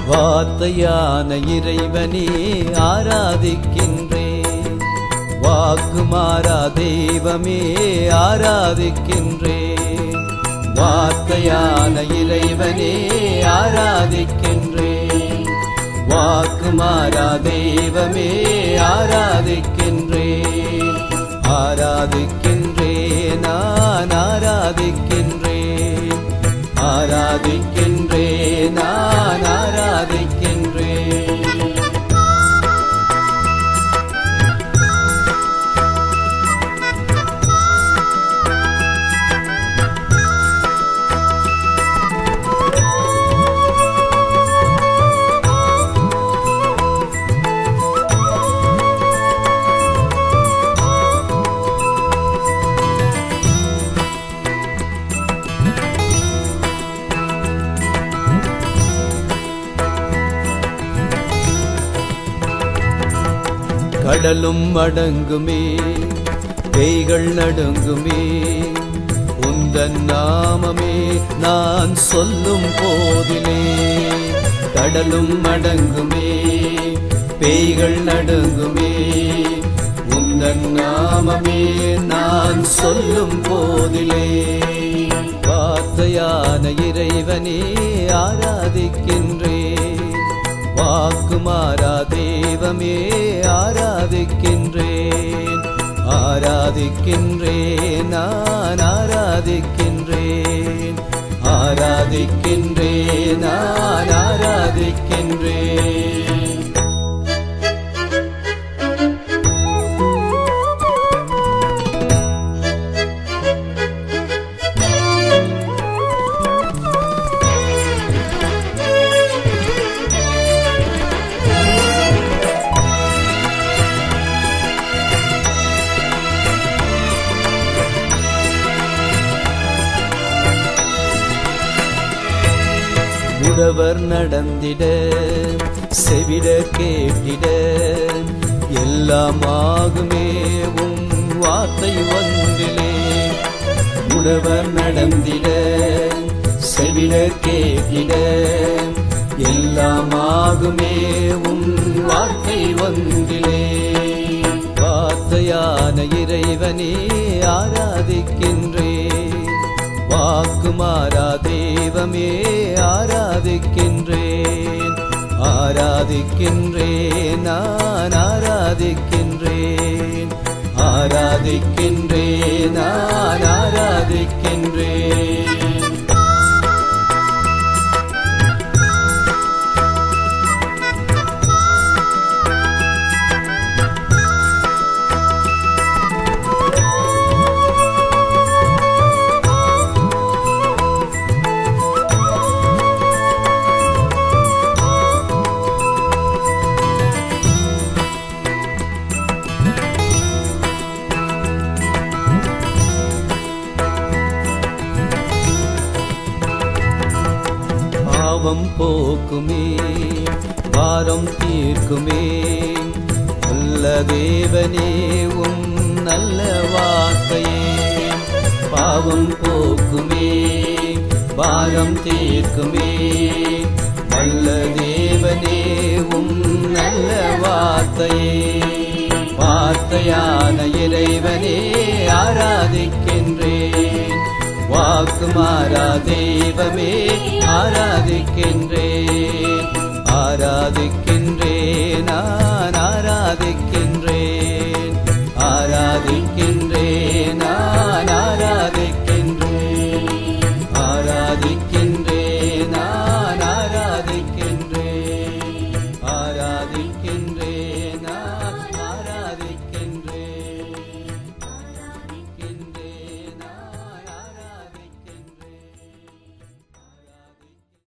வார்த்தையான இறைவனே ஆராதிக்கின்றேன் வாக்குமாறா தெய்வமே ஆராதிக்கின்றேன் வார்த்தையான இறைவனே ஆராதிக்கின்றேன் வாக்குமாறா தெய்வமே ஆராதிக்கின்றேன் ஆராதிக்கின்றேன் நான் ஆராதிக்கின்றேன் ஆராதிக்கின்றேன் நான் ஆராதிக்கின்றேன் கடலும் அடங்குமே பேய்கள் நடுங்குமே உந்தன் நாமமே நான் சொல்லும் போதிலே கடலும் அடங்குமே பேய்கள் நடுங்குமே உந்தன் நாமமே நான் சொல்லும் போதிலே வார்த்தையான இறைவனே ஆராதிக்கின்றேன் வாக்குமாரா தெய்வமே ஆராதிக்கின்றேன் ஆராதிக்கின்றேன் நான் ஆராதிக்கின்றேன் ஆராதிக்கின்றேன் நான் ஆராதிக்கின்றேன் உழவர் நடந்திட செவிட கேட்டிட எல்லாம் ஆகுமே உம் வார்த்தை ஒன்றிலே உழவர் நடந்திட செவிட கேட்டிட எல்லாம் ஆகுமே உம் வார்த்தை ஒன்றிலே வார்த்தையான இறைவனே ஆராதிக்கின்றேன் வாக்குமாரா தெய்வமே ஆராதிக்கின்றேன் ஆராதிக்கின்றேன் நான் ஆராதிக்கின்றேன் ஆராதிக்கின்றேன் நான் ஆராதிக்கின்றேன் பாவம் போக்குமே பாரம் தீர்க்குமே நல்ல தேவனே உம் நல்ல வார்த்தையே பாவம் போக்குமே பாரம் தீர்க்குமே நல்ல தேவனே உம் நல்ல வார்த்தையே வார்த்தையான இறைவனே ஆராதிக்கின்றேன் வாக்குமாரா தெய்வமே ஆராதிக்கின்றேன்